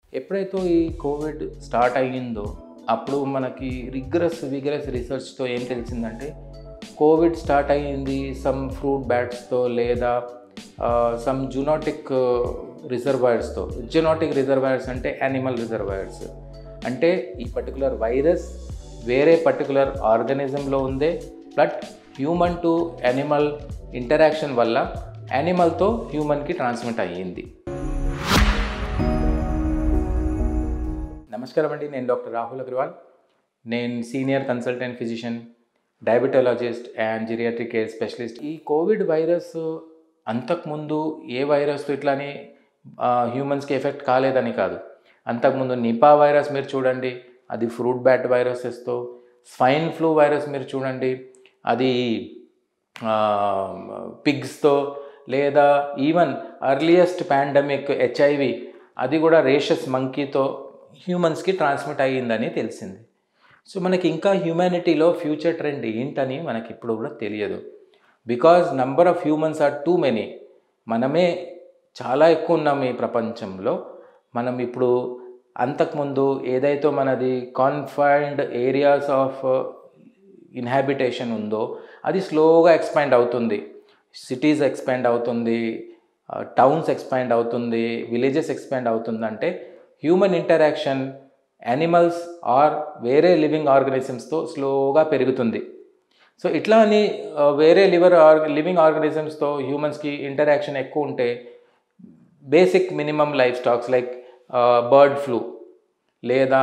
ఎప్పుడైతే ఈ Covid start అయ్యిందో అప్పుడు మనకి రిగ్రస్ విగరస్ రీసెర్చ్తో ఏం తెలిసిందంటే కోవిడ్ స్టార్ట్ అయ్యింది సమ్ ఫ్రూట్ బ్యాట్స్తో లేదా సమ్ జునాటిక్ రిజర్వాయర్స్తో జునాటిక్ రిజర్వాయర్స్ అంటే యానిమల్ రిజర్వాయర్స్ అంటే ఈ పర్టికులర్ వైరస్ వేరే పర్టికులర్ ఆర్గనిజంలో ఉందే but human to animal interaction వల్ల యానిమల్తో హ్యూమన్కి ట్రాన్స్మిట్ అయ్యింది నమస్కారం అండి నేను డాక్టర్ రాహుల్ అగర్వాల్ నేను senior consultant physician diabetologist and geriatric care specialist ఈ కోవిడ్ వైరస్ అంతకుముందు ఏ వైరస్తో ఇట్లానే హ్యూమన్స్కి ఎఫెక్ట్ కాలేదని కాదు అంతకుముందు నిపా వైరస్ మీరు చూడండి అది ఫ్రూట్ బ్యాట్ వైరసెస్తో స్వైన్ ఫ్లూ వైరస్ మీరు చూడండి అది పిగ్స్తో లేదా ఈవెన్ అర్లియస్ట్ పాండమిక్ హెచ్ఐవి అది కూడా రేషస్ మంకీతో హ్యూమన్స్కి ట్రాన్స్మిట్ అయ్యిందని తెలిసింది సో మనకి ఇంకా హ్యూమానిటీలో ఫ్యూచర్ ట్రెండ్ ఏంటని మనకి ఇప్పుడు కూడా తెలియదు because number of humans are too many మనమే చాలా ఎక్కువ ఉన్నాం ఈ ప్రపంచంలో మనం ఇప్పుడు అంతకుముందు ఏదైతే మనది కాన్ఫైన్డ్ ఏరియాస్ ఆఫ్ ఇన్హాబిటేషన్ ఉందో అది స్లోగా ఎక్స్పాండ్ అవుతుంది సిటీస్ ఎక్స్పాండ్ అవుతుంది టౌన్స్ ఎక్స్పాండ్ అవుతుంది విలేజెస్ ఎక్స్పాండ్ అవుతుంది అంటే హ్యూమన్ ఇంటరాక్షన్ యానిమల్స్ ఆర్ వేరే లివింగ్ ఆర్గనిజమ్స్తో స్లోగా పెరుగుతుంది సో ఇట్లా అని వేరే లివర్ ఆర్ లివింగ్ ఆర్గనిజమ్స్తో హ్యూమన్స్కి ఇంటరాక్షన్ ఎక్కువ ఉంటే basic minimum life stocks like bird flu లేదా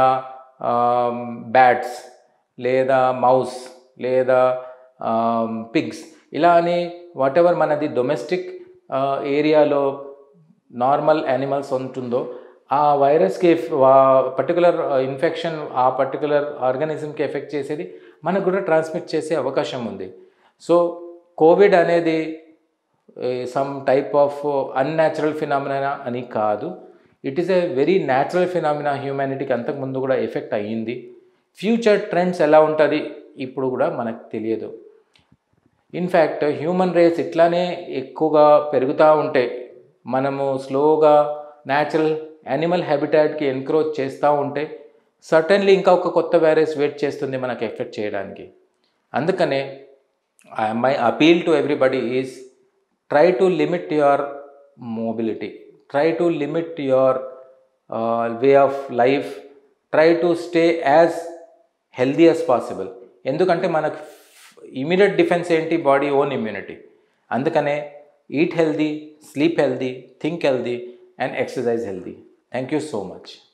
బ్యాట్స్ లేదా మౌస్ లేదా పిగ్స్ ఇలా అని వాట్ ఎవర్ మనది డొమెస్టిక్ ఏరియాలో నార్మల్ యానిమల్స్ ఉంటుందో ఆ వైరస్కి పర్టికులర్ ఇన్ఫెక్షన్ ఆ పర్టికులర్ ఆర్గానిజంకి ఎఫెక్ట్ చేసేది మనకు కూడా ట్రాన్స్మిట్ చేసే అవకాశం ఉంది సో కోవిడ్ అనేది some type of unnatural phenomena అని కాదు it is a very natural phenomena హ్యూమానిటీకి అంతకుముందు కూడా ఎఫెక్ట్ అయ్యింది ఫ్యూచర్ ట్రెండ్స్ ఎలా ఉంటుంది ఇప్పుడు కూడా మనకు తెలియదు ఇన్ఫ్యాక్ట్ హ్యూమన్ రేస్ ఇట్లానే ఎక్కువగా పెరుగుతూ ఉంటే మనము స్లోగా న్యాచురల్ యానిమల్ హ్యాబిటాట్కి ఎన్క్రోచ్ చేస్తూ ఉంటే సర్టన్లీ ఇంకా ఒక కొత్త వైరస్ వెయిట్ చేస్తుంది మనకు ఎఫెక్ట్ చేయడానికి అందుకనే my appeal to everybody is try to limit your mobility try to limit your way of life try to stay as healthy as possible ఎందుకంటే మనకు ఇమీడియట్ డిఫెన్స్ ఏంటి బాడీ ఓన్ ఇమ్యూనిటీ అందుకనే eat healthy sleep healthy think healthy and exercise healthy thank you so much